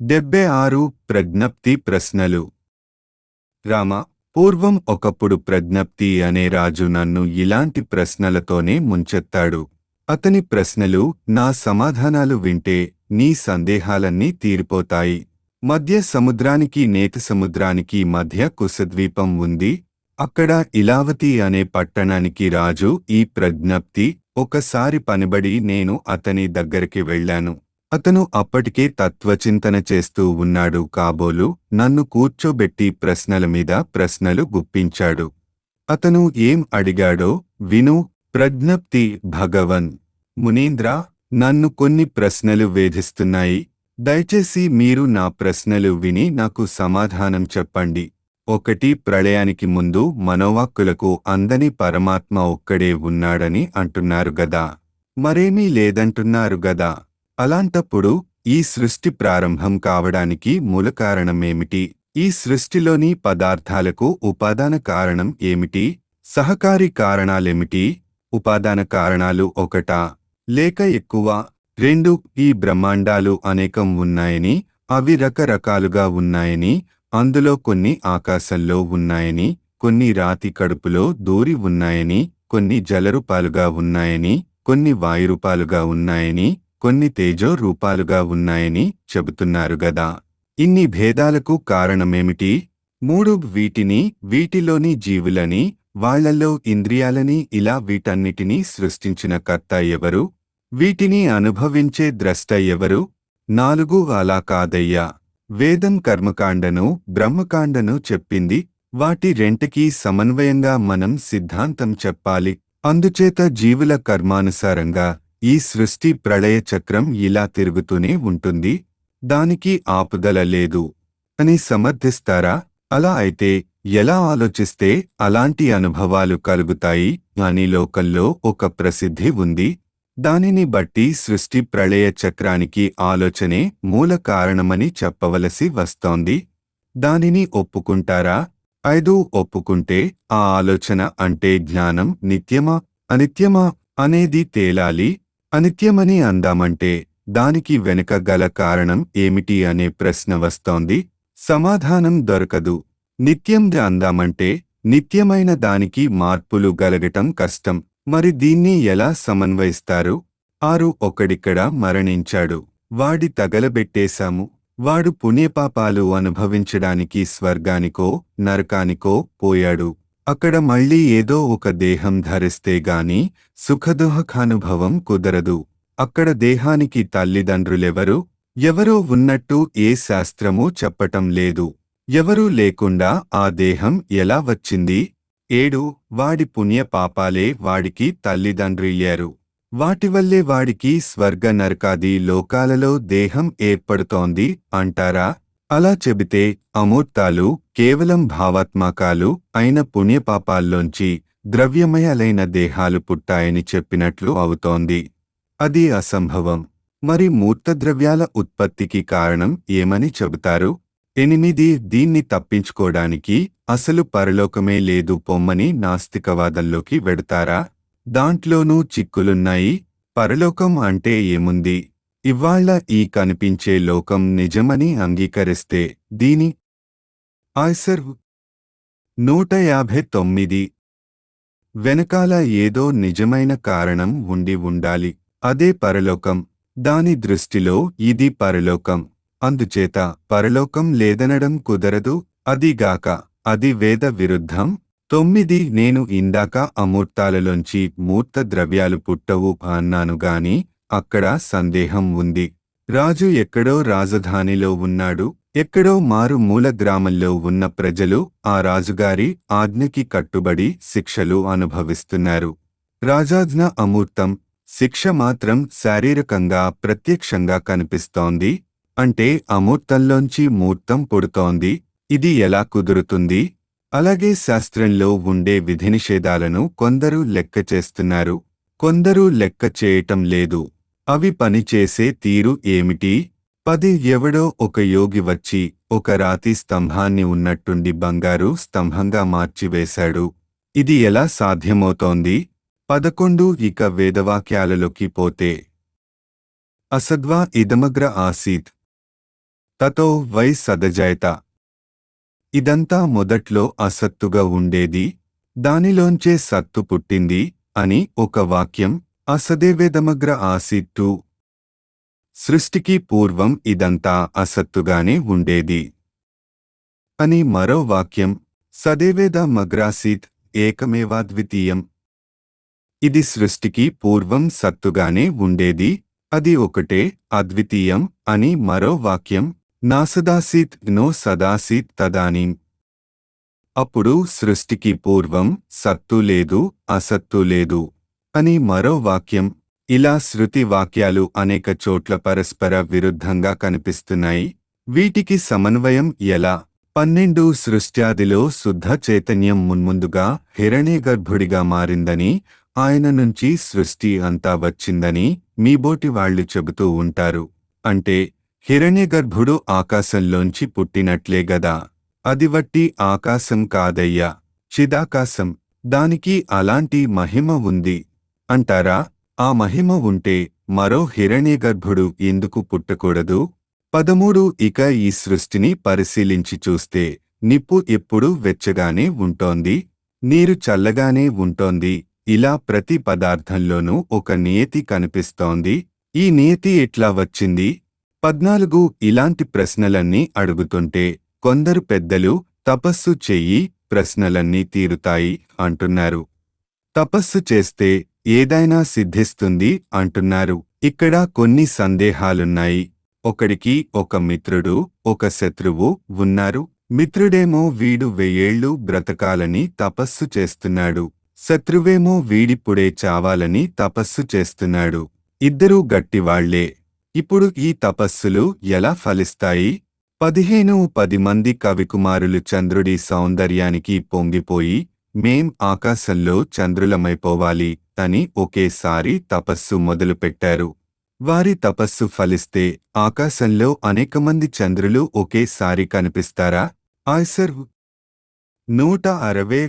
డెబ్బై ఆరు ప్రజ్ఞప్తి ప్రశ్నలు రామ పూర్వం ఒకప్పుడు ప్రజ్ఞప్తి అనే రాజు నన్ను ఇలాంటి ప్రశ్నలతోనే ముంచెత్తాడు అతని ప్రశ్నలు నా సమాధానాలు వింటే నీ సందేహాలన్నీ తీరిపోతాయి మధ్య సముద్రానికి నేతి సముద్రానికి మధ్య కుశద్వీపం ఉంది అక్కడ ఇలావతి అనే పట్టణానికి రాజు ఈ ప్రజ్ఞప్తి ఒకసారి పనిబడి నేను అతని దగ్గరికి వెళ్ళాను అతను అప్పటికే తత్వచింతన చేస్తూ ఉన్నాడు కాబోలు నన్ను కూర్చోబెట్టి ప్రశ్నల మీద ప్రశ్నలు గుప్పించాడు అతను ఏం అడిగాడో విను ప్రజ్ఞప్తి భగవన్ మునీంద్ర నన్ను కొన్ని ప్రశ్నలు వేధిస్తున్నాయి దయచేసి మీరు నా ప్రశ్నలు విని నాకు సమాధానం చెప్పండి ఒకటి ప్రళయానికి ముందు మనోవాక్కులకు అందని పరమాత్మ ఒక్కడే ఉన్నాడని అంటున్నారు గదా మరేమీ లేదంటున్నారు గదా అలాంటప్పుడు ఈ సృష్టి ప్రారంభం కావడానికి మూల కారణమేమిటి ఈ సృష్టిలోని పదార్థాలకు ఉపాదాన కారణం ఏమిటి సహకారి కారణాలేమిటి ఉపాదాన కారణాలు ఒకటా లేక ఎక్కువ రెండు ఈ బ్రహ్మాండాలు అనేకం ఉన్నాయని అవి రకరకాలుగా ఉన్నాయని అందులో కొన్ని ఆకాశంలో ఉన్నాయని కొన్ని రాతి కడుపులో దూరి ఉన్నాయని కొన్ని జలరూపాలుగా ఉన్నాయని కొన్ని వాయురూపాలుగా ఉన్నాయని కొన్ని తేజో రూపాలుగా ఉన్నాయని చెబుతున్నారు గదా ఇన్ని భేదాలకు కారణమేమిటి మూడు వీటిని వీటిలోని జీవులని వాళ్ళల్లో ఇంద్రియాలని ఇలా వీటన్నిటినీ సృష్టించిన కర్త ఎవరు వీటిని అనుభవించే ద్రష్ట ఎవరు నాలుగు అలా కాదయ్యా వేదం కర్మకాండను బ్రహ్మకాండను చెప్పింది వాటి రెంటికి సమన్వయంగా మనం సిద్ధాంతం చెప్పాలి అందుచేత జీవుల కర్మానుసారంగా ఈ సృష్టి ప్రళయ చక్రం ఇలా తిరుగుతూనే ఉంటుంది దానికి ఆపుదల లేదు అని సమర్థిస్తారా అలా అయితే ఎలా ఆలోచిస్తే అలాంటి అనుభవాలు కలుగుతాయి అని లోకంలో ఒక ప్రసిద్ధి ఉంది దానిని బట్టి సృష్టి ప్రళయ చక్రానికి ఆలోచనే మూల కారణమని చెప్పవలసి వస్తోంది దానిని ఒప్పుకుంటారా ఐదు ఒప్పుకుంటే ఆ ఆలోచన అంటే జ్ఞానం నిత్యమా అనిత్యమా అనేది తేలాలి అనిత్యమని అందామంటే దానికి వెనుక గల కారణం ఏమిటి అనే ప్రశ్న వస్తోంది సమాధానం దొరకదు నిత్యం అందామంటే నిత్యమైన దానికి మార్పులు గలగటం కష్టం మరి దీన్ని ఎలా సమన్వయిస్తారు ఆరు ఒకడిక్కడ మరణించాడు వాడి తగలబెట్టేశాము వాడు పుణ్యపాపాలు అనుభవించడానికి స్వర్గానికో నరకానికో పోయాడు అక్కడ మళ్ళీ ఏదో ఒక దేహం ధరిస్తే గాని సుఖదుహకానుభవం కుదరదు అక్కడ దేహానికి తల్లిదండ్రులెవరు ఎవరో ఉన్నట్టు ఏ శాస్త్రమూ చెప్పటం లేదు ఎవరూ లేకుండా ఆ దేహం ఎలా వచ్చింది ఏడు వాడి పుణ్యపాపాలే వాడికి తల్లిదండ్రుయ్యారు వాటివల్లే వాడికి స్వర్గ నరకాది లోకాలలో దేహం ఏర్పడుతోంది అంటారా అలా చెబితే అమూర్తాలు కేవలం భావాత్మకాలు అయిన పుణ్యపాపాల్లోంచి ద్రవ్యమయాలైన దేహాలు పుట్టాయని చెప్పినట్లు అవుతోంది అది అసంభవం మరి మూర్తద్రవ్యాల ఉత్పత్తికి కారణం ఏమని చెబుతారు ఎనిమిది దీన్ని తప్పించుకోడానికి అసలు పరలోకమే లేదు పొమ్మని నాస్తికవాదంలోకి వెడతారా దాంట్లోనూ చిక్కులున్నాయి పరలోకం అంటే ఏముంది ఇవాళ్ల ఈ కనిపించే లోకం నిజమని అంగీకరిస్తే దీని ఆయ్సర్ నూట యాభై తొమ్మిది వెనకాల ఏదో నిజమైన కారణం ఉండి ఉండాలి అదే పరలోకం దాని దృష్టిలో ఇది పరలోకం అందుచేత పరలోకం లేదనడం కుదరదు అదిగాక అది వేద విరుద్ధం తొమ్మిది నేను ఇందాక అమూర్తాలలోంచి మూర్త ద్రవ్యాలు పుట్టవు అన్నాను గాని అక్కడ సందేహం ఉంది రాజు ఎక్కడో రాజధానిలో ఉన్నాడు ఎక్కడో మారు మూల గ్రామంలో ఉన్న ప్రజలు ఆ రాజుగారి ఆజ్ఞకి కట్టుబడి శిక్షలు అనుభవిస్తున్నారు రాజాజ్ఞ అమూర్తం శిక్ష మాత్రం శారీరకంగా ప్రత్యక్షంగా కనిపిస్తోంది అంటే అమూర్తంలోంచి మూర్తం పుడుతోంది ఇది ఎలా కుదురుతుంది అలాగే శాస్త్రంలో ఉండే విధినిషేధాలను కొందరు లెక్క చేస్తున్నారు కొందరు లెక్క చేయటం లేదు అవి పనిచేసే తీరు ఏమిటి పది ఎవడో ఒక యోగి వచ్చి ఒక రాతి స్తంభాన్ని ఉన్నట్టుండి బంగారు స్తంభంగా మార్చివేశాడు ఇది ఎలా సాధ్యమవుతోంది పదకొండు ఇక వేదవాక్యాలలోకి పోతే అసద్వా ఇదమగ్ర ఆసీత్ తతో వై సదజాయత ఇదంతా మొదట్లో అసత్తుగా ఉండేది దానిలోంచే సత్తు పుట్టింది అని ఒక వాక్యం అసదేవేదమగ్ర ఆసీత్తు సృష్టికి పూర్వం ఇదంతా అసత్తుగానే ఉండేది అని మరో వాక్యం సదేవేద మగ్రాసీత్ ఏకమేవాద్వితీయం ఇది సృష్టికి పూర్వం సత్తుగానే ఉండేది అది ఒకటే అద్వితీయం అని మరో వాక్యం నాసదాసీత్ నో సదాసీత్ తదానీం అప్పుడు సృష్టికి పూర్వం సత్తు లేదు అసత్తు లేదు అని మరో వాక్యం ఇలా శృతి వాక్యాలు అనేక చోట్ల పరస్పర విరుద్ధంగా కనిపిస్తున్నాయి వీటికి సమన్వయం ఎలా పన్నెండు సృష్ట్యాదిలో శుద్ధ చైతన్యం మున్ముందుగా హిరణ్యగర్భుడిగా మారిందని ఆయన నుంచి సృష్టి అంతా వచ్చిందని మీబోటి వాళ్ళు చెబుతూ ఉంటారు అంటే హిరణ్యగర్భుడు ఆకాశంలోంచి పుట్టినట్లే గదా అది వట్టి ఆకాశం కాదయ్యా చిదాకాశం దానికి అలాంటి మహిమ ఉంది అంటారా ఆ మహిమ ఉంటే మరో హిరణ్యగర్భుడు ఎందుకు పుట్టకూడదు పదమూడు ఇక ఈ సృష్టిని పరిశీలించి చూస్తే నిప్పు ఎప్పుడూ వెచ్చగానే ఉంటోంది నీరు చల్లగానే ఉంటోంది ఇలా ప్రతి పదార్థంలోనూ ఒక నియతి కనిపిస్తోంది ఈ నియతి ఎట్లా వచ్చింది పద్నాలుగు ఇలాంటి ప్రశ్నలన్నీ అడుగుతుంటే కొందరు పెద్దలు తపస్సు చెయ్యి ప్రశ్నలన్నీ తీరుతాయి అంటున్నారు తపస్సు చేస్తే ఏదైనా సిద్ధిస్తుంది అంటున్నారు ఇక్కడ కొన్ని సందేహాలున్నాయి ఒకడికి ఒక మిత్రుడు ఒక శత్రువు ఉన్నారు మిత్రుడేమో వీడు వెయ్యేళ్ళు బ్రతకాలని తపస్సు చేస్తున్నాడు శత్రువేమో వీడిప్పుడే చావాలని తపస్సు చేస్తున్నాడు ఇద్దరూ గట్టివాళ్లే ఇప్పుడు ఈ తపస్సులు ఎలా ఫలిస్తాయి పదిహేను పది మంది కవికుమారులు చంద్రుడి సౌందర్యానికి పొంగిపోయి మేం ఆకాశంలో చంద్రులమైపోవాలి అని ఒకేసారి తపస్సు మొదలుపెట్టారు వారి తపస్సు ఫలిస్తే ఆకాశంలో అనేక మంది చంద్రులు ఒకేసారి కనిపిస్తారా ఆయ్సర్ నూట అరవై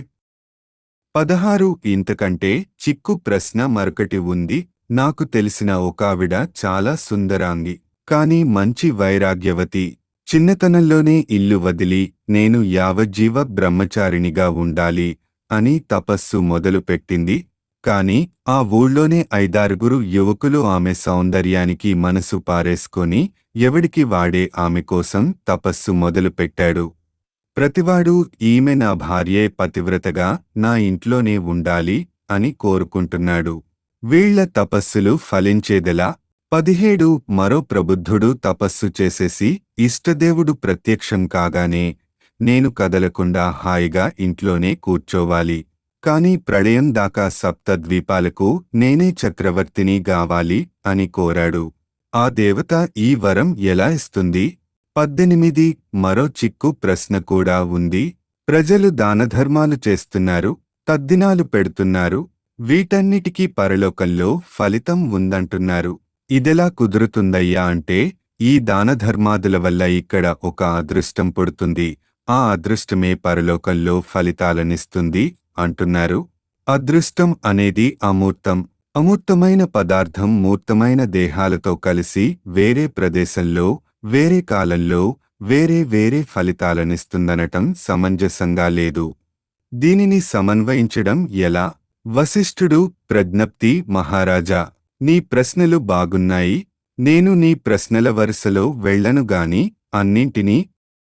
పదహారు ఇంతకంటే చిక్కు ప్రశ్న మరొకటి ఉంది నాకు తెలిసిన ఒకావిడ చాలా సుందరాంగి కాని మంచి వైరాగ్యవతి చిన్నతనంలోనే ఇల్లు వదిలి నేను యావజ్జీవ బ్రహ్మచారిణిగా ఉండాలి అని తపస్సు మొదలుపెట్టింది కాని ఆ ఊళ్ళోనే ఐదారుగురు యువకులు ఆమె సౌందర్యానికి మనసు పారేసుకొని ఎవడికి వాడే ఆమె కోసం తపస్సు మొదలుపెట్టాడు ప్రతివాడు ఈమె నా భార్యే పతివ్రతగా నా ఇంట్లోనే ఉండాలి అని కోరుకుంటున్నాడు వీళ్ల తపస్సులు ఫలించేదెలా పదిహేడు మరో ప్రబుద్ధుడు తపస్సు చేసేసి ఇష్టదేవుడు ప్రత్యక్షం కాగానే నేను కదలకుండా హాయిగా ఇంట్లోనే కూర్చోవాలి కాని ప్రళయం దాకా సప్త ద్వీపాలకు నేనే చక్రవర్తిని గావాలి అని కోరాడు ఆ దేవత ఈ వరం ఎలా ఇస్తుంది పద్దెనిమిది మరో చిక్కు ప్రశ్న కూడా ఉంది ప్రజలు దానధర్మాలు చేస్తున్నారు తద్దినాలు పెడుతున్నారు వీటన్నిటికీ పరలోకంలో ఫలితం ఉందంటున్నారు ఇదెలా కుదురుతుందయ్యా అంటే ఈ దానధర్మాదుల వల్ల ఇక్కడ ఒక అదృష్టం పుడుతుంది ఆ అదృష్టమే పరలోకంలో ఫలితాలనిస్తుంది అంటున్నారు అదృష్టం అనేది అమూర్తం అమూర్తమైన పదార్థం మూర్తమైన దేహాలతో కలిసి వేరే ప్రదేశంలో వేరే కాలంలో వేరే వేరే ఫలితాలనిస్తుందనటం సమంజసంగా లేదు దీనిని సమన్వయించడం ఎలా వశిష్ఠుడు ప్రజ్ఞప్తి మహారాజా నీ ప్రశ్నలు బాగున్నాయి నేను నీ ప్రశ్నల వరుసలో వెళ్ళను గాని అన్నింటినీ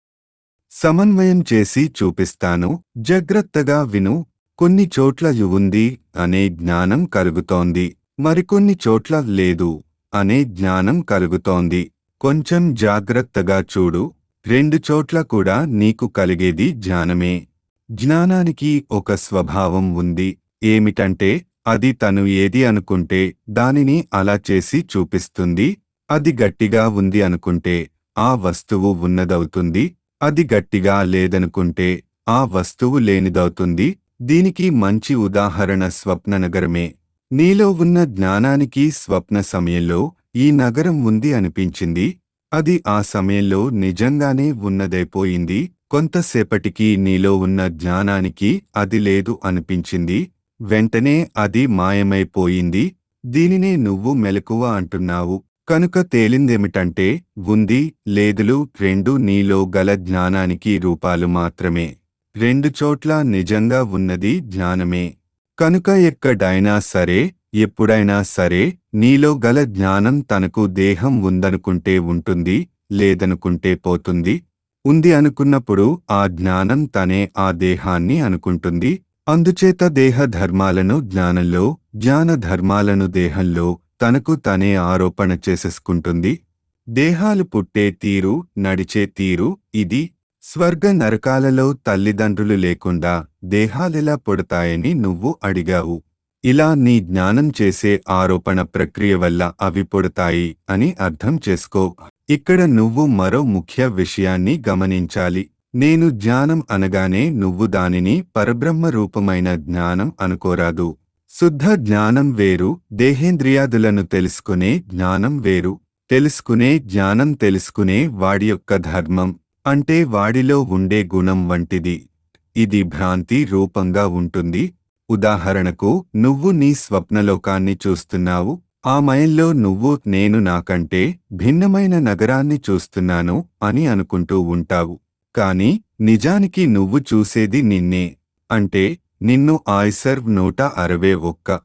సమన్వయం చేసి చూపిస్తాను జాగ్రత్తగా విను కొన్ని చోట్ల యువుంది అనే జ్ఞానం కలుగుతోంది మరికొన్ని చోట్ల లేదు అనే జ్ఞానం కలుగుతోంది కొంచెం జాగ్రత్తగా చూడు రెండు చోట్ల కూడా నీకు కలిగేది జ్ఞానమే జ్ఞానానికి ఒక స్వభావం ఉంది ఏమిటంటే అది తను ఏది అనుకుంటే దానిని అలా చేసి చూపిస్తుంది అది గట్టిగా ఉంది అనుకుంటే ఆ వస్తువు ఉన్నదవుతుంది అది గట్టిగా లేదనుకుంటే ఆ వస్తువు లేనిదవుతుంది దీనికి మంచి ఉదాహరణ స్వప్న నగరమే నీలో ఉన్న జ్ఞానానికి స్వప్న సమయంలో ఈ నగరం ఉంది అనిపించింది అది ఆ సమయంలో నిజంగానే ఉన్నదైపోయింది కొంతసేపటికి నీలో ఉన్న జ్ఞానానికి అది లేదు అనిపించింది వెంటనే అది మాయమైపోయింది దీనినే నువ్వు మెలకువ అంటున్నావు కనుక తేలిందేమిటంటే ఉంది లేదులు రెండు నీలో గల జ్ఞానానికి రూపాలు మాత్రమే రెండు చోట్ల నిజంగా ఉన్నది జ్ఞానమే కనుక ఎక్కడైనా సరే ఎప్పుడైనా సరే నీలో గల జ్ఞానం తనకు దేహం ఉందనుకుంటే ఉంటుంది లేదనుకుంటే పోతుంది ఉంది అనుకున్నప్పుడు ఆ జ్ఞానం తనే ఆ దేహాన్ని అనుకుంటుంది అందుచేత దేహ ధర్మాలను జ్ఞానంలో జ్ఞాన ధర్మాలను దేహంలో తనకు తనే ఆరోపణ చేసేసుకుంటుంది దేహాలు పుట్టే తీరు నడిచే తీరు ఇది స్వర్గ నరకాలలో తల్లిదండ్రులు లేకుండా దేహాలెలా పుడతాయని నువ్వు అడిగావు ఇలా నీ జ్ఞానం చేసే ఆరోపణ ప్రక్రియ వల్ల అవి పుడతాయి అని అర్థం చేసుకో ఇక్కడ నువ్వు మరో ముఖ్య విషయాన్ని గమనించాలి నేను జ్ఞానం అనగానే నువ్వు దానిని పరబ్రహ్మ రూపమైన జ్ఞానం అనుకోరాదు శుద్ధ జ్ఞానం వేరు దేహేంద్రియాదులను తెలుసుకునే జ్ఞానం వేరు తెలుసుకునే జ్ఞానం తెలుసుకునే వాడి యొక్క ధర్మం అంటే వాడిలో ఉండే గుణం వంటిది ఇది భ్రాంతి రూపంగా ఉంటుంది ఉదాహరణకు నువ్వు నీ స్వప్నలోకాన్ని చూస్తున్నావు ఆ మయంలో నువ్వు నేను నాకంటే భిన్నమైన నగరాన్ని చూస్తున్నాను అని అనుకుంటూ ఉంటావు కాని నిజానికి నువ్వు చూసేది నిన్నే అంటే నిన్ను ఆయిసర్వ్ నూట అరవై ఒక్క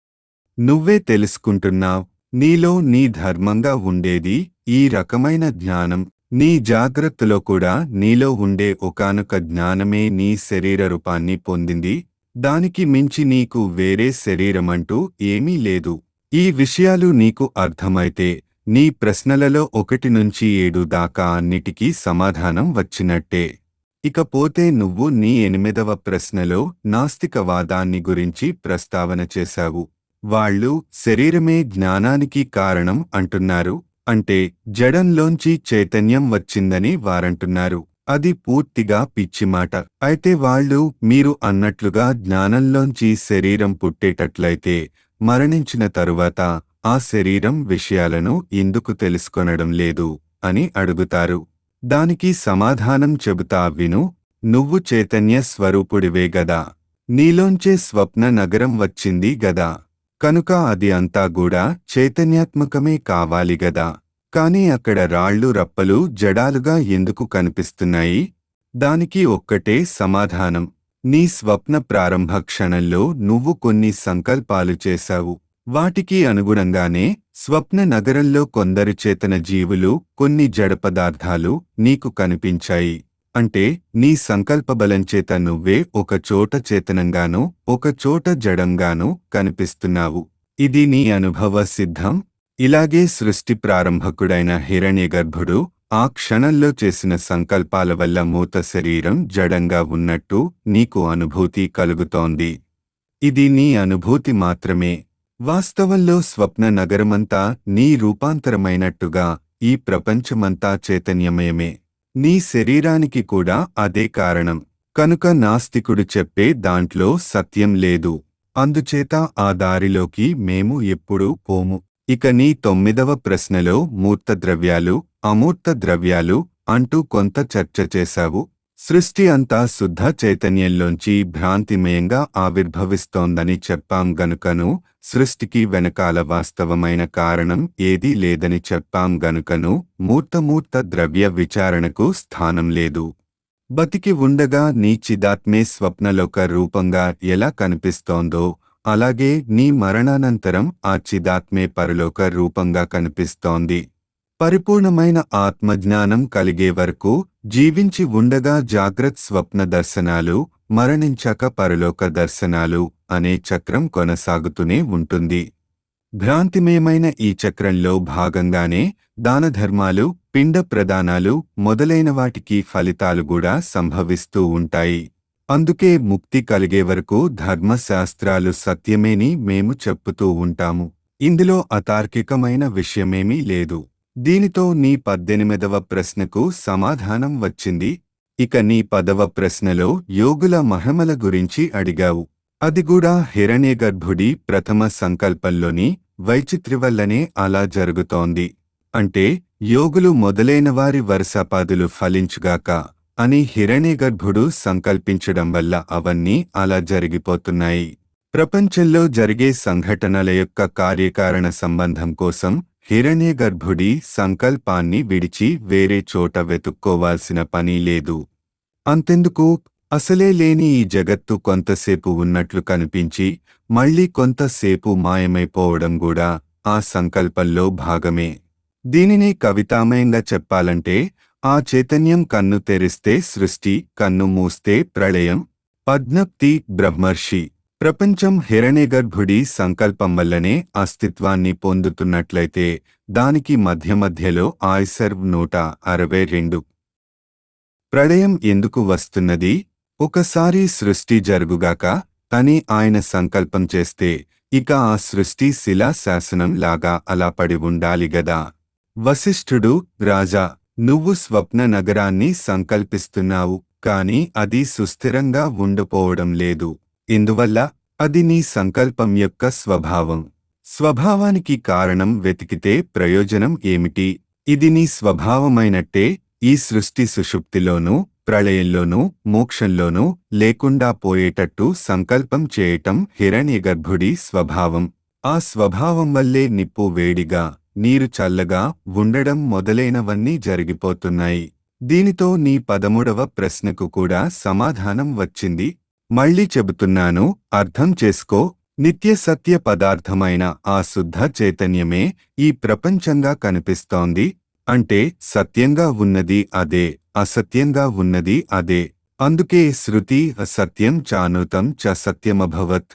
నువ్వే తెలుసుకుంటున్నావ్ నీలో నీ ధర్మంగా ఉండేది ఈ రకమైన జ్ఞానం నీ జాగ్రత్తలో కూడా నీలో ఉండే ఒకానొక జ్ఞానమే నీ శరీర రూపాన్ని పొందింది దానికి మించి నీకు వేరే శరీరమంటూ ఏమీ లేదు ఈ విషయాలు నీకు అర్థమైతే నీ ప్రశ్నలలో ఒకటి నుంచి ఏడు దాకా అన్నిటికీ సమాధానం వచ్చినట్టే ఇకపోతే నువ్వు నీ ఎనిమిదవ ప్రశ్నలో నాస్తికవాదాన్ని గురించి ప్రస్తావన చేశావు వాళ్ళు శరీరమే జ్ఞానానికి కారణం అంటున్నారు అంటే జడంలోంచి చైతన్యం వచ్చిందని వారంటున్నారు అది పూర్తిగా పిచ్చిమాట అయితే వాళ్ళు మీరు అన్నట్లుగా జ్ఞానంలోంచి శరీరం పుట్టేటట్లయితే మరణించిన తరువాత ఆ శరీరం విషయాలను ఎందుకు తెలుసుకొనడం లేదు అని అడుగుతారు దానికి సమాధానం చెబుతా విను నువ్వు చైతన్య స్వరూపుడివే గదా నీలోంచే స్వప్న నగరం వచ్చింది గదా కనుక అది అంతా కూడా చైతన్యాత్మకమే కావాలి గదా కాని అక్కడ రాళ్ళు రప్పలు జడాలుగా ఎందుకు కనిపిస్తున్నాయి దానికి ఒక్కటే సమాధానం నీ స్వప్న ప్రారంభ క్షణంలో నువ్వు కొన్ని సంకల్పాలు చేశావు వాటికి అనుగుణంగానే స్వప్న నగరంలో కొందరు చేతన జీవులు కొన్ని జడ పదార్థాలు నీకు కనిపించాయి అంటే నీ సంకల్పబలంచేత నువ్వే ఒక చోట చేతనంగానూ ఒక చోట జడంగానూ కనిపిస్తున్నావు ఇది నీ అనుభవ సిద్ధం ఇలాగే సృష్టి ప్రారంభకుడైన హిరణ్యగర్భుడు ఆ క్షణంలో చేసిన సంకల్పాల వల్ల మూత శరీరం జడంగా ఉన్నట్టు నీకు అనుభూతి కలుగుతోంది ఇది నీ అనుభూతి మాత్రమే వాస్తవంలో స్వప్న నగరమంతా నీ రూపాంతరమైనట్టుగా ఈ ప్రపంచమంతా చైతన్యమయమే నీ శరీరానికి కూడా అదే కారణం కనుక నాస్తికుడు చెప్పే దాంట్లో సత్యం లేదు అందుచేత ఆ దారిలోకి మేము ఎప్పుడూ పోము ఇక నీ తొమ్మిదవ ప్రశ్నలో మూర్త ద్రవ్యాలు అమూర్త ద్రవ్యాలు అంటూ కొంత చర్చ చేశావు సృష్టి అంతా శుద్ధ చైతన్యంలోంచి భ్రాంతిమయంగా ఆవిర్భవిస్తోందని చెప్పాం గనుకను సృష్టికి వెనకాల వాస్తవమైన కారణం ఏదీ లేదని చెప్పాం గనుకను మూర్తమూర్త ద్రవ్య విచారణకు స్థానం లేదు బతికి ఉండగా నీ చిదాత్మే స్వప్నలోక రూపంగా ఎలా కనిపిస్తోందో అలాగే నీ మరణానంతరం ఆ చిదాత్మే పరలోక రూపంగా కనిపిస్తోంది పరిపూర్ణమైన ఆత్మజ్ఞానం కలిగే వరకు జీవించి ఉండగా జాగ్రత్ స్వప్న దర్శనాలు మరణించాక పరలోక దర్శనాలు అనే చక్రం కొనసాగుతూనే ఉంటుంది భ్రాంతిమయమైన ఈ చక్రంలో భాగంగానే దానధర్మాలు పిండ ప్రదానాలు మొదలైన వాటికి ఫలితాలు కూడా సంభవిస్తూ ఉంటాయి అందుకే ముక్తి కలిగే వరకు ధర్మశాస్త్రాలు సత్యమేని మేము చెప్పుతూ ఉంటాము ఇందులో అతార్కికమైన విషయమేమీ లేదు దీనితో నీ పద్దెనిమిదవ ప్రశ్నకు సమాధానం వచ్చింది ఇక నీ పదవ ప్రశ్నలో యోగుల మహిమల గురించి అడిగావు అది కూడా హిరణ్యగర్భుడి ప్రథమ సంకల్పంలోని వైచిత్రివల్లనే అలా జరుగుతోంది అంటే యోగులు మొదలైన వారి వరుసపాదులు ఫలించుగాక అని హిరణ్యగర్భుడు సంకల్పించడం వల్ల అవన్నీ అలా జరిగిపోతున్నాయి ప్రపంచంలో జరిగే సంఘటనల యొక్క కార్యకారణ సంబంధం కోసం హిరణ్యగర్భుడి సంకల్పాన్ని విడిచి వేరే చోట వెతుక్కోవాల్సిన పని లేదు అంతెందుకు అసలే లేని ఈ జగత్తు కొంతసేపు ఉన్నట్లు కనిపించి మళ్ళీ కొంతసేపు మాయమైపోవడం కూడా ఆ సంకల్పంలో భాగమే దీనిని కవితామయంగా చెప్పాలంటే ఆ చైతన్యం కన్ను తెరిస్తే సృష్టి కన్ను మూస్తే ప్రళయం పద్నప్తి బ్రహ్మర్షి ప్రపంచం హిరణ్యగర్భుడి సంకల్పం వల్లనే అస్తిత్వాన్ని పొందుతున్నట్లయితే దానికి మధ్య మధ్యలో ఆయిసర్వ్ నూట అరవై రెండు ప్రళయం ఎందుకు వస్తున్నది ఒకసారి సృష్టి జరుగుగాక అని ఆయన సంకల్పం చేస్తే ఇక ఆ సృష్టి శిలా శాసనం లాగా అలా పడి ఉండాలి గదా వశిష్ఠుడు రాజా నువ్వు స్వప్న నగరాన్ని సంకల్పిస్తున్నావు కాని అది సుస్థిరంగా ఉండపోవడం లేదు ఇందువల్ల అది నీ సంకల్పం యొక్క స్వభావం స్వభావానికి కారణం వెతికితే ప్రయోజనం ఏమిటి ఇది నీ స్వభావమైనట్టే ఈ సృష్టి సుషుప్తిలోనూ ప్రళయంలోనూ మోక్షంలోనూ లేకుండా పోయేటట్టు సంకల్పం చేయటం హిరణ్యగర్భుడి స్వభావం ఆ స్వభావం వల్లే నిప్పు వేడిగా నీరు చల్లగా ఉండడం మొదలైనవన్నీ జరిగిపోతున్నాయి దీనితో నీ పదమూడవ ప్రశ్నకు కూడా సమాధానం వచ్చింది మళ్ళీ చెబుతున్నాను అర్థం చేసుకో నిత్య సత్య పదార్థమైన ఆ శుద్ధ చైతన్యమే ఈ ప్రపంచంగా కనిపిస్తోంది అంటే సత్యంగా ఉన్నది అదే అసత్యంగా ఉన్నది అదే అందుకే శృతి అసత్యం చానుతం చ సత్యమభవత్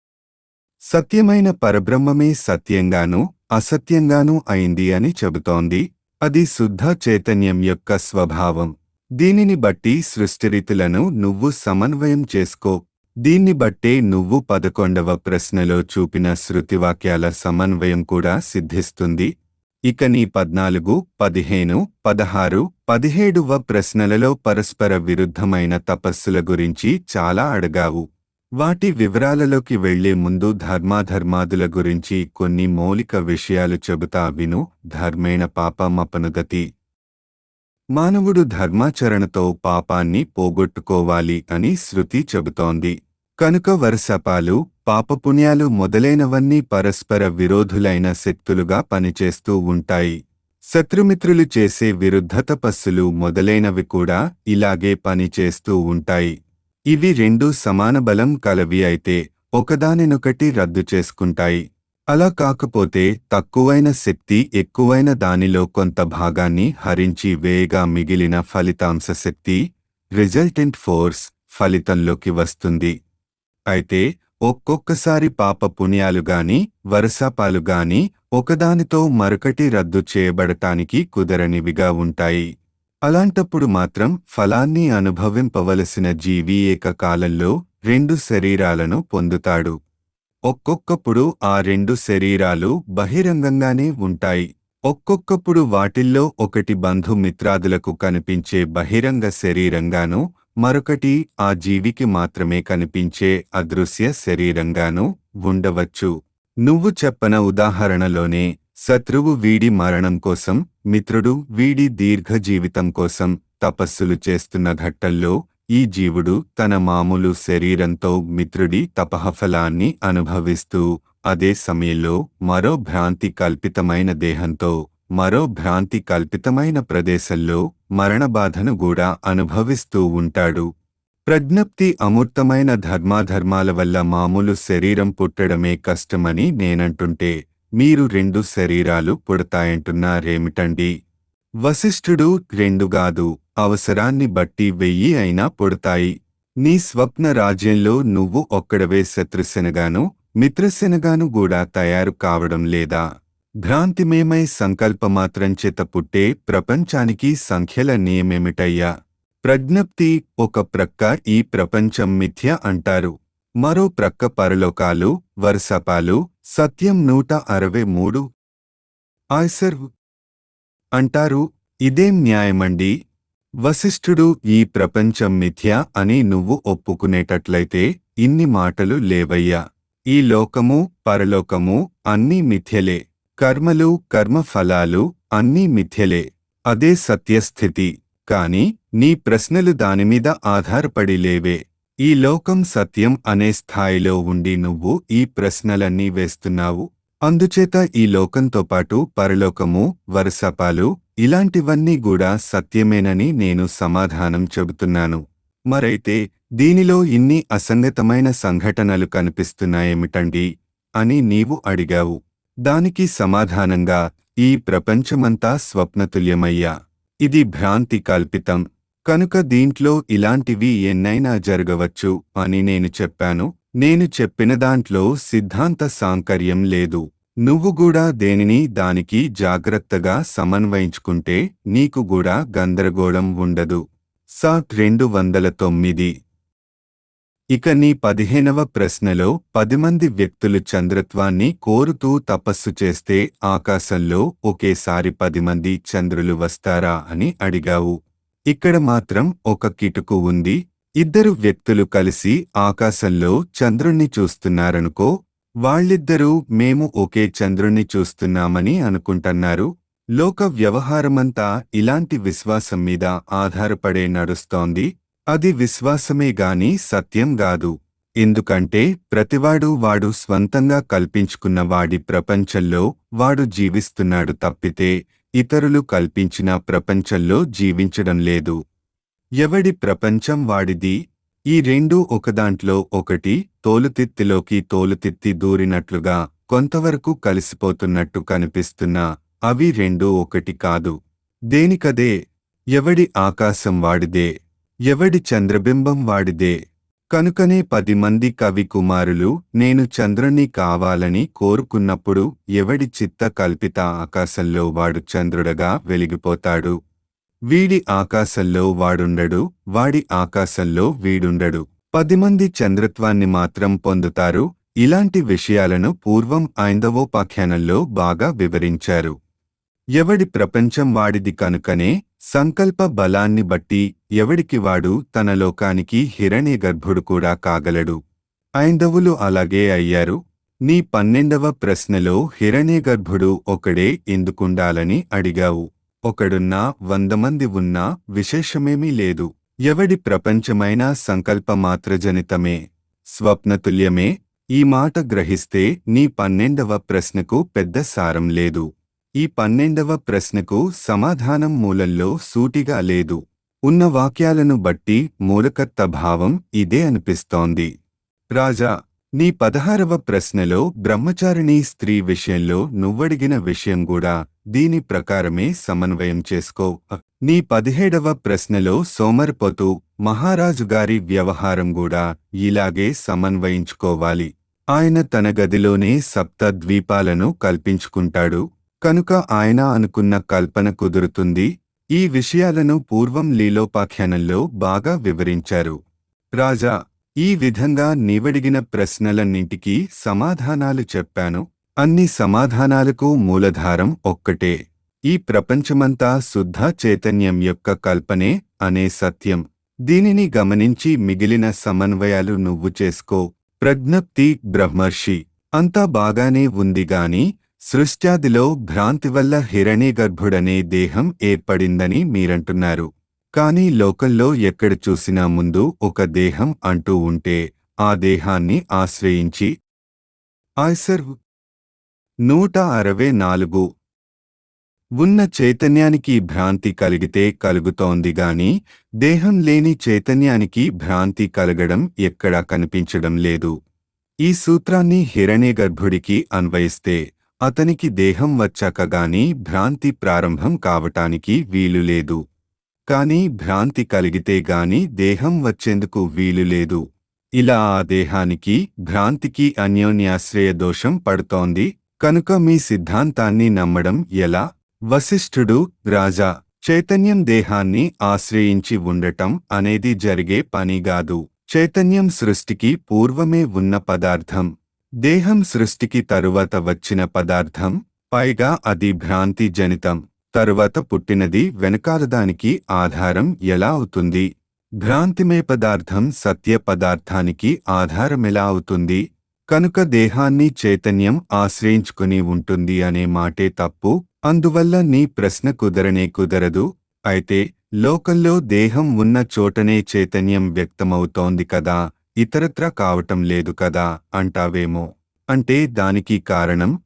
సత్యమైన పరబ్రహ్మమే సత్యంగానూ అసత్యంగానూ అయింది అని చెబుతోంది అది శుద్ధ చైతన్యం యొక్క స్వభావం దీనిని బట్టి సృష్టిరీతులను నువ్వు సమన్వయం చేసుకో దీన్ని బట్టే నువ్వు పదకొండవ ప్రశ్నలో చూపిన శృతివాక్యాల సమన్వయం కూడా సిద్ధిస్తుంది ఇక నీ పద్నాలుగు పదిహేను పదహారు పదిహేడువ ప్రశ్నలలో పరస్పర విరుద్ధమైన తపస్సుల గురించి చాలా అడగావు వాటి వివరాలలోకి వెళ్లే ముందు ధర్మాధర్మాదుల గురించి కొన్ని మౌలిక విషయాలు చెబుతా విను ధర్మేణ పాపమపనుదతి మానవుడు ధర్మాచరణతో పాపాన్ని పోగొట్టుకోవాలి అని శృతి చెబుతోంది కనుక వరసపాలు పాపపుణ్యాలు మొదలైనవన్నీ పరస్పర విరోధులైన శక్తులుగా పనిచేస్తూ ఉంటాయి శత్రుమిత్రులు చేసే విరుద్ధ తపస్సులు మొదలైనవి కూడా ఇలాగే పనిచేస్తూ ఉంటాయి ఇవి రెండు సమాన బలం కలవి అయితే ఒకదానినొకటి రద్దు చేసుకుంటాయి అలా కాకపోతే తక్కువైన శక్తి ఎక్కువైన దానిలో కొంత భాగాన్ని హరించి వేయగా మిగిలిన ఫలితాంశ శక్తి రిజల్టెంట్ ఫోర్స్ ఫలితంలోకి వస్తుంది అయితే ఒక్కొక్కసారి పాప పుణ్యాలు గాని వరసపాలు గాని ఒకదానితో మరొకటి రద్దు చేయబడటానికి కుదరనివిగా ఉంటాయి అలాంటప్పుడు మాత్రం ఫలాన్ని అనుభవింపవలసిన జీవి ఏకకాలంలో రెండు శరీరాలను పొందుతాడు ఒక్కొక్కప్పుడు ఆ రెండు శరీరాలు బహిరంగంగానే ఉంటాయి ఒక్కొక్కప్పుడు వాటిల్లో ఒకటి బంధుమిత్రాదులకు కనిపించే బహిరంగ శరీరంగానూ మరొకటి ఆ జీవికి మాత్రమే కనిపించే అదృశ్య శరీరంగానూ ఉండవచ్చు నువ్వు చెప్పన ఉదాహరణలోనే శత్రువు వీడి మరణం కోసం మిత్రుడు వీడి దీర్ఘ జీవితం కోసం తపస్సులు చేస్తున్న ఘట్టంలో ఈ జీవుడు తన మామూలు శరీరంతో మిత్రుడి తపహఫలాన్ని అనుభవిస్తూ అదే సమయంలో మరో భ్రాంతి కల్పితమైన దేహంతో మరో భ్రాంతి కల్పితమైన ప్రదేశంలో మరణబాధను కూడా అనుభవిస్తూ ఉంటాడు ప్రజ్ఞప్తి అమూర్తమైన ధర్మాధర్మాల వల్ల మామూలు శరీరం పుట్టడమే కష్టమని నేనంటుంటే మీరు రెండు శరీరాలు పుడతాయంటున్నారేమిటండి వశిష్ఠుడు రెండుగాదు అవసరాన్ని బట్టి వెయ్యి అయినా పుడతాయి నీ స్వప్న రాజ్యంలో నువ్వు ఒక్కడవే శత్రుశనగాను మిత్రశనగాను కూడా తయారు కావడం లేదా భ్రాంతిమేమై సంకల్పమాత్రం చేత పుట్టే ప్రపంచానికి సంఖ్యల నియమేమిటయ్యా ప్రజ్ఞప్తి ఒక ప్రక్క ఈ ప్రపంచం మిథ్య అంటారు మరో ప్రక్క పరలోకాలు వరుసపాలు సత్యం నూట అరవై మూడు ఆయ్సర్ అంటారు ఇదేం న్యాయమండి వశిష్ఠుడు ఈ ప్రపంచం మిథ్య అని నువ్వు ఒప్పుకునేటట్లయితే ఇన్ని మాటలు లేవయ్యా ఈ లోకము పరలోకము అన్నీ మిథ్యలే కర్మలు కర్మఫలాలు అన్నీ మిథ్యలే అదే సత్యస్థితి కాని నీ ప్రశ్నలు దానిమీద ఆధారపడి లేవే ఈ లోకం సత్యం అనే స్థాయిలో ఉండి నువ్వు ఈ ప్రశ్నలన్నీ వేస్తున్నావు అందుచేత ఈ లోకంతో పాటు పరలోకము వరసపాలు ఇలాంటివన్నీ కూడా సత్యమేనని నేను సమాధానం చెబుతున్నాను మరైతే దీనిలో ఇన్ని అసంగతమైన సంఘటనలు కనిపిస్తున్నాయేమిటండి అని నీవు అడిగావు దానికి సమాధానంగా ఈ ప్రపంచమంతా స్వప్నతుల్యమయ్యా ఇది భ్రాంతి కల్పితం కనుక దీంట్లో ఇలాంటివి ఎన్నైనా జరగవచ్చు అని నేను చెప్పాను నేను చెప్పిన దాంట్లో సిద్ధాంత సాంకర్యం లేదు నువ్వు కూడా దేనిని దానికి జాగ్రత్తగా సమన్వయించుకుంటే నీకు కూడా గందరగోళం ఉండదు సాట్ రెండు వందల తొమ్మిది ఇక నీ పదిహేనవ ప్రశ్నలో పది మంది వ్యక్తులు చంద్రత్వాన్ని కోరుతూ తపస్సు చేస్తే ఆకాశంలో ఒకేసారి పది మంది చంద్రులు వస్తారా అని అడిగావు ఇక్కడ మాత్రం ఒక కిటుకు ఉంది ఇద్దరు వ్యక్తులు కలిసి ఆకాశంలో చంద్రుణ్ణి చూస్తున్నారనుకో వాళ్ళిద్దరూ మేము ఒకే చంద్రుణ్ణి చూస్తున్నామని అనుకుంటున్నారు లోక వ్యవహారమంతా ఇలాంటి విశ్వాసం మీద ఆధారపడే నడుస్తోంది అది విశ్వాసమే గాని సత్యం గాదు ఎందుకంటే ప్రతివాడు వాడు స్వంతంగా కల్పించుకున్న వాడి ప్రపంచంలో వాడు జీవిస్తున్నాడు తప్పితే ఇతరులు కల్పించిన ప్రపంచంలో జీవించడం లేదు ఎవడి ప్రపంచం వాడిది ఈ రెండూ ఒకదాంట్లో ఒకటి తోలుతిత్తిలోకి తోలుతిత్తి దూరినట్లుగా కొంతవరకు కలిసిపోతున్నట్టు కనిపిస్తున్నా అవి రెండూ ఒకటి కాదు దేనికదే ఎవడి ఆకాశం వాడిదే ఎవడి చంద్రబింబం వాడిదే కనుకనే పది మంది కవి కుమారులు నేను చంద్రుణ్ణి కావాలని కోరుకున్నప్పుడు ఎవడి చిత్త కల్పిత ఆకాశంలో వాడు చంద్రుడగా వెలిగిపోతాడు వీడి ఆకాశంలో వాడుండడు వాడి ఆకాశంలో వీడుండడు పది మంది చంద్రత్వాన్ని మాత్రం పొందుతారు ఇలాంటి విషయాలను పూర్వం ఐందవోపాఖ్యానంలో బాగా వివరించారు ఎవడి ప్రపంచం వాడిది కనుకనే సంకల్ప బలాన్ని బట్టి ఎవడికి వాడు తన లోకానికి హిరణ్యగర్భుడు కూడా కాగలడు ఐందవులు అలాగే అయ్యారు నీ పన్నెండవ ప్రశ్నలో హిరణ్యగర్భుడు ఒకడే ఎందుకుండాలని అడిగావు ఒకడున్నా వంద మంది ఉన్నా విశేషమేమీ లేదు ఎవడి ప్రపంచమైనా సంకల్పమాత్రజనితమే స్వప్నతుల్యమే ఈ మాట గ్రహిస్తే నీ పన్నెండవ ప్రశ్నకు పెద్ద సారం లేదు ఈ పన్నెండవ ప్రశ్నకు సమాధానం మూలంలో సూటిగా లేదు ఉన్న వాక్యాలను బట్టి మూలకర్త భావం ఇదే అనిపిస్తోంది రాజా నీ పదహారవ ప్రశ్నలో బ్రహ్మచారిణీ స్త్రీ విషయంలో నువ్వడిగిన విషయం కూడా దీని ప్రకారమే సమన్వయం చేసుకో నీ పదిహేడవ ప్రశ్నలో సోమరిపోతు మహారాజు గారి వ్యవహారం కూడా ఇలాగే సమన్వయించుకోవాలి ఆయన తన గదిలోనే సప్త ద్వీపాలను కల్పించుకుంటాడు కనుక ఆయన అనుకున్న కల్పన కుదురుతుంది ఈ విషయాలను పూర్వం లీలోపాఖ్యానంలో బాగా వివరించారు రాజా ఈ విధంగా నీవడిగిన ప్రశ్నలన్నింటికీ సమాధానాలు చెప్పాను అన్ని సమాధానాలకు మూలధారం ఒక్కటే ఈ ప్రపంచమంతా శుద్ధ చైతన్యం యొక్క కల్పనే అనే సత్యం దీనిని గమనించి మిగిలిన సమన్వయాలు నువ్వు చేసుకో ప్రజ్ఞప్తి బ్రహ్మర్షి అంతా బాగానే ఉంది గాని సృష్ట్యాదిలో భ్రాంతి వల్ల హిరణ్యగర్భుడనే దేహం ఏర్పడిందని మీరంటున్నారు కాని లోకంలో ఎక్కడ చూసినా ముందు ఒక దేహం అంటూ ఉంటే ఆ దేహాన్ని ఆశ్రయించి ఆయ్సర్ నూట అరవై నాలుగు ఉన్న చైతన్యానికి భ్రాంతి కలిగితే కలుగుతోంది గాని దేహం లేని చైతన్యానికి భ్రాంతి కలగడం ఎక్కడా కనిపించడం లేదు ఈ సూత్రాన్ని హిరణ్యగర్భుడికి అన్వయిస్తే అతనికి దేహం వచ్చాక గాని భ్రాంతి ప్రారంభం కావటానికి వీలు లేదు కాని భ్రాంతి కలిగితే గాని దేహం వచ్చేందుకు వీలు లేదు ఇలా ఆ దేహానికి భ్రాంతికి అన్యోన్యాశ్రయ దోషం పడుతోంది కనుక మీ సిద్ధాంతాన్ని నమ్మడం ఎలా వశిష్ఠుడు రాజా చైతన్యం దేహాన్ని ఆశ్రయించి ఉండటం అనేది జరిగే పనిగాదు చైతన్యం సృష్టికి పూర్వమే ఉన్న పదార్థం దేహం సృష్టికి తరువాత వచ్చిన పదార్థం పైగా అది భ్రాంతి జనితం తరువాత పుట్టినది వెనకాలదానికి ఆధారం ఎలా అవుతుంది భ్రాంతిమే పదార్థం సత్య పదార్థానికి ఆధారమెలా అవుతుంది కనుక దేహాన్ని చైతన్యం ఆశ్రయించుకుని ఉంటుంది అనే మాటే తప్పు అందువల్ల నీ ప్రశ్న కుదరనే కుదరదు అయితే లోకంలో దేహం ఉన్న చోటనే చైతన్యం వ్యక్తమవుతోంది కదా ఇతరత్రా కావటం లేదు కదా అంటావేమో అంటే దానికి కారణం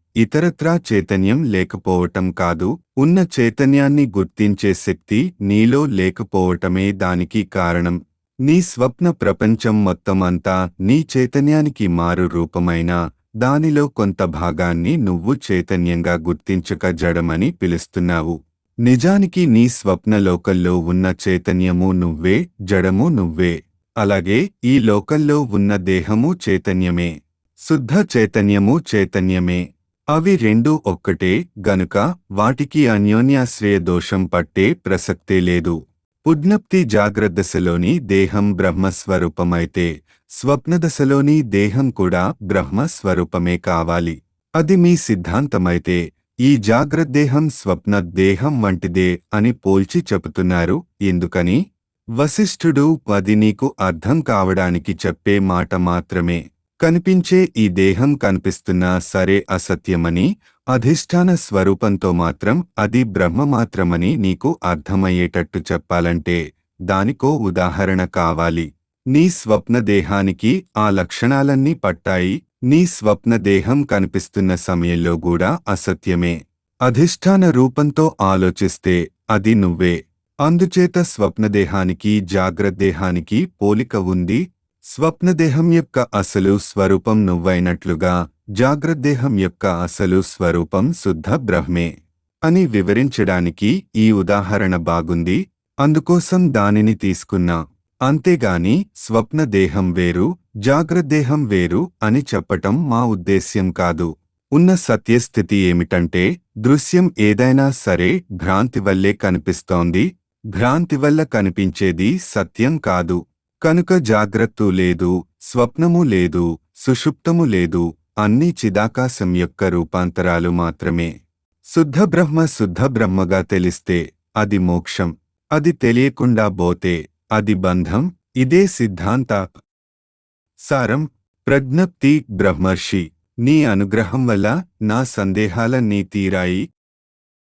ఇతరత్రా చైతన్యం లేకపోవటం కాదు ఉన్న చైతన్యాన్ని గుర్తించే శక్తి నీలో లేకపోవటమే దానికి కారణం నీ స్వప్న ప్రపంచం మొత్తం అంతా నీ చైతన్యానికి మారు రూపమైన దానిలో కొంత భాగాన్ని నువ్వు చైతన్యంగా గుర్తించక జడమని పిలుస్తున్నావు నిజానికి నీ స్వప్న లోకల్లో ఉన్న చైతన్యము నువ్వే జడము నువ్వే అలాగే ఈ లోకల్లో ఉన్న దేహము చైతన్యమే శుద్ధ చైతన్యము చైతన్యమే అవి రెండూ ఒక్కటే గనుక వాటికి అన్యోన్యాశ్రయ దోషం పట్టే ప్రసక్తే లేదు పుజ్ఞప్తి జాగ్రత్తదశలోని దేహం బ్రహ్మస్వరూపమైతే స్వప్నదశలోని దేహం కూడా బ్రహ్మస్వరూపమే కావాలి అది మీ సిద్ధాంతమైతే ఈ జాగ్రద్దేహం స్వప్న దేహం వంటిదే అని పోల్చి చెబుతున్నారు ఎందుకని వశిష్ఠుడు అది నీకు అర్థం కావడానికి చెప్పే మాట మాత్రమే కనిపించే ఈ దేహం కనిపిస్తున్నా సరే అసత్యమని అధిష్టాన స్వరూపంతో మాత్రం అది బ్రహ్మ మాత్రమని నీకు అర్థమయ్యేటట్టు చెప్పాలంటే దానికో ఉదాహరణ కావాలి నీ స్వప్న దేహానికి ఆ లక్షణాలన్నీ పట్టాయి నీ స్వప్న దేహం కనిపిస్తున్న సమయంలో కూడా అసత్యమే అధిష్టాన రూపంతో ఆలోచిస్తే అది నువ్వే అందుచేత స్వప్నదేహానికి జాగ్రత్తదేహానికి పోలిక ఉంది స్వప్నదేహం యొక్క అసలు స్వరూపం నువ్వైనట్లుగా జాగ్రత్తదేహం యొక్క అసలు స్వరూపం శుద్ధ బ్రహ్మే అని వివరించడానికి ఈ ఉదాహరణ బాగుంది అందుకోసం దానిని తీసుకున్నా అంతేగాని స్వప్నదేహం వేరు జాగ్రత్తదేహం వేరు అని చెప్పటం మా ఉద్దేశ్యం కాదు ఉన్న సత్యస్థితి ఏమిటంటే దృశ్యం ఏదైనా సరే భ్రాంతి వల్లే కనిపిస్తోంది భ్రాంతి వల్ల కనిపించేది సత్యం కాదు కనుక జాగ్రత్త లేదు స్వప్నము లేదు సుషుప్తము లేదు అన్నీ చిదాకాశం యొక్క రూపాంతరాలు మాత్రమే శుద్ధ బ్రహ్మ శుద్ధ బ్రహ్మగా తెలిస్తే అది మోక్షం అది తెలియకుండా బోతే అది బంధం ఇదే సిద్ధాంత సారం ప్రజ్ఞప్తి బ్రహ్మర్షి నీ అనుగ్రహం వల్ల నా సందేహాలన్నీ తీరాయి